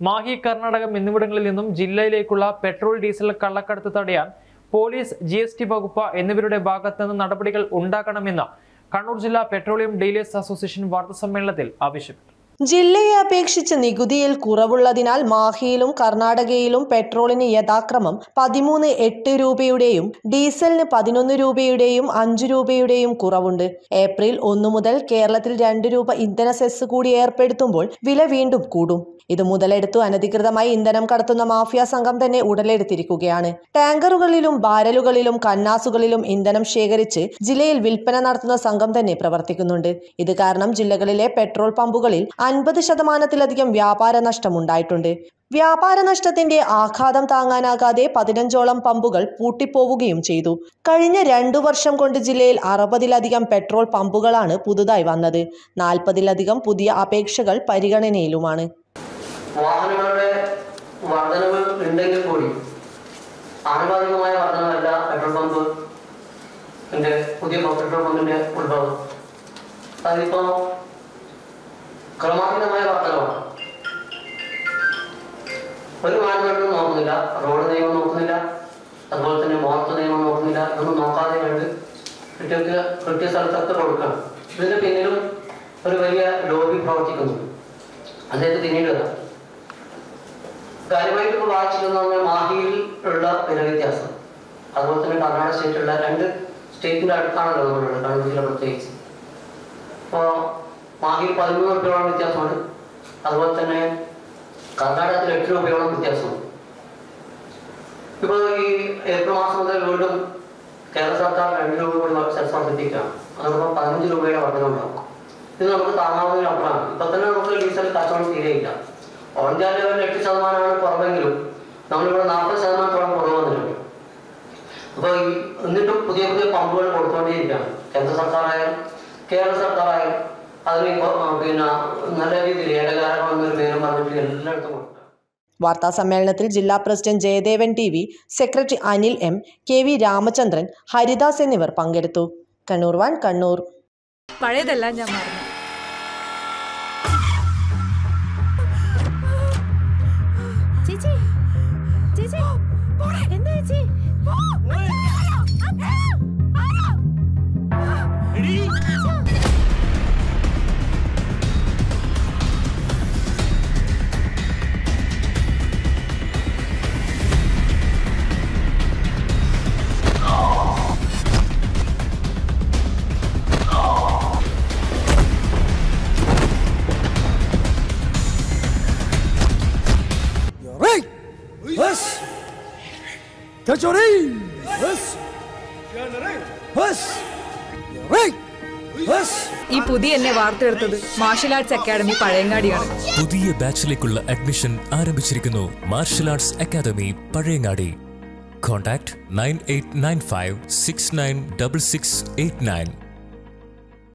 മാഹി കർണാടകം എന്നിവിടങ്ങളിൽ നിന്നും ജില്ലയിലേക്കുള്ള petrol diesel കള്ളക്കടത്ത് തടയാൻ പോലീസ് ജി എസ് ടി വകുപ്പ് എന്നിവരുടെ ഭാഗത്ത് നിന്ന് നടപടികൾ ഉണ്ടാക്കണമെന്ന് കണ്ണൂർ ജില്ലാ പെട്രോളിയം ഡീലേഴ്സ് അസോസിയേഷൻ വാർത്താസമ്മേളനത്തിൽ ആവശ്യപ്പെട്ടു ജില്ലയെ അപേക്ഷിച്ച് നികുതിയിൽ കുറവുള്ളതിനാൽ മാഹിയിലും കർണാടകയിലും പെട്രോളിന് യഥാക്രമം പതിമൂന്ന് എട്ട് രൂപയുടെയും ഡീസലിന് പതിനൊന്ന് രൂപയുടെയും അഞ്ച് രൂപയുടെയും കുറവുണ്ട് ഏപ്രിൽ ഒന്നു മുതൽ കേരളത്തിൽ രണ്ട് രൂപ ഇന്ധന സെസ് കൂടി ഏർപ്പെടുത്തുമ്പോൾ വില വീണ്ടും കൂടും ഇത് മുതലെടുത്തു അനധികൃതമായി ഇന്ധനം കടത്തുന്ന മാഫിയ സംഘം തന്നെ ഉടലെടുത്തിരിക്കുകയാണ് ടാങ്കറുകളിലും ബാരലുകളിലും കന്നാസുകളിലും ഇന്ധനം ശേഖരിച്ച് ജില്ലയിൽ വിൽപ്പന നടത്തുന്ന സംഘം തന്നെ പ്രവർത്തിക്കുന്നുണ്ട് ഇത് കാരണം ജില്ലകളിലെ പെട്രോൾ പമ്പുകളിൽ അൻപത് ശതമാനത്തിലധികം വ്യാപാര നഷ്ടമുണ്ടായിട്ടുണ്ട് വ്യാപാര നഷ്ടത്തിന്റെ ആഘാതം താങ്ങാനാകാതെ പതിനഞ്ചോളം പമ്പുകൾ പൂട്ടിപ്പോവുകയും ചെയ്തു കഴിഞ്ഞ രണ്ടു വർഷം കൊണ്ട് ജില്ലയിൽ അറുപതിലധികം പെട്രോൾ പമ്പുകളാണ് പുതുതായി വന്നത് നാൽപ്പതിലധികം പുതിയ അപേക്ഷകൾ പരിഗണനയിലുമാണ് വാഹനങ്ങളുടെ വർധനവ് ഉണ്ടെങ്കിൽ കൂടി ആനുപാതികമായ വർധനവല്ല പെട്രോൾ പമ്പ് ന്റെ പുതിയ പെട്രോൾ പമ്പിന്റെ ഉത്ഭവം അതിപ്പോ ക്രമാതീതമായ വർധനവാണ് ഒരു മാനദണ്ഡവും നോക്കുന്നില്ല റോഡ് നിയമം നോക്കുന്നില്ല അതുപോലെ തന്നെ മോർത്ത് നിയമം നോക്കുന്നില്ല ഇതൊന്നും നോക്കാതെ കണ്ട് കുട്ടികൾക്ക് കൃത്യ സ്ഥലത്തൊക്കെ കൊടുക്കണം ഇതിന് പിന്നിലും ഒരു വലിയ ലോബി പ്രവർത്തിക്കുന്നു അദ്ദേഹത്തെ പിന്നീട് വരാം കാര്യമായിട്ട് ഇപ്പോൾ വായിച്ചിരുന്ന മാഹിയിൽ ഉള്ള വില വ്യത്യാസം അതുപോലെ തന്നെ കർണാടക സ്റ്റേറ്റിലുള്ള രണ്ട് സ്റ്റേറ്റിന്റെ അടുത്താണല്ലോ നമ്മളുള്ളത് കണ്ണൂർ ജില്ല പ്രത്യേകിച്ച് അപ്പോൾ മാഹിയിൽ പതിമൂന്ന് രൂപയോളം വ്യത്യാസമുണ്ട് അതുപോലെ തന്നെ കർണാടകത്തിൽ എട്ട് രൂപയോളം വ്യത്യാസമുണ്ട് ഇപ്പോൾ ഈ ഏപ്രിൽ മാസം മുതൽ വീണ്ടും കേരള സർക്കാർ രണ്ട് രൂപ കൂടി സെസ് വർദ്ധിപ്പിക്കുകയാണ് അതോടൊപ്പം പതിനഞ്ച് രൂപയുടെ വർധന ഉണ്ടാവും ഇത് നമുക്ക് താങ്ങാവുന്നതിനപ്പുറമാണ് ഇപ്പൊ തന്നെ നമുക്ക് ഡീസൽ കച്ചവടം തീരെയില്ല ഓൾ ഇന്ത്യ ലെവലിൽ എട്ട് ശതമാനമാണ് കുറവെങ്കിലും നമ്മളിവിടെ നാൽപ്പത് ശതമാനത്തോളം കുറവ് വന്നിട്ടുണ്ട് അപ്പോൾ ഈ എന്നിട്ടും പുതിയ പുതിയ പമ്പുകൾ കൊടുത്തുകൊണ്ടേയിരിക്കുകയാണ് കേന്ദ്ര സർക്കാരായാലും കേരള സർക്കാരായാലും അതിന് ഇപ്പൊ, ആ, പിന്നെ നല്ല രീതിയിൽ ഏകകാരണം എന്നൊരു പേരും പറഞ്ഞിട്ട് എല്ലായിടത്തും കൊടുക്കുക വാർത്താ സമ്മേളനത്തിൽ ജില്ലാ president Jayadevan T V secretary Anil M K V Ramachandran Haridas എന്നിവർ പങ്കെടുത്തു കണ്ണൂർ വൺ കണ്ണൂർ പഴയതെല്ലാം ഞാൻ മറന്നു ചേച്ചി ചേച്ചി എന്താ ചേച്ചി Right. Yes. Catch your aim. Yes. Yes. Right. Yes. ഈ പുതിയ എന്നെ വാർത്തെടുത്തത് മാർഷൽ ആർട്സ് അക്കാദമി പഴയങ്ങാടിയാണ് പുതിയ ബാച്ചിലേക്കുള്ള അഡ്മിഷൻ ആരംഭിച്ചിരിക്കുന്നു martial arts academy Pazhayangadi contact nine eight nine five six nine double six eight nine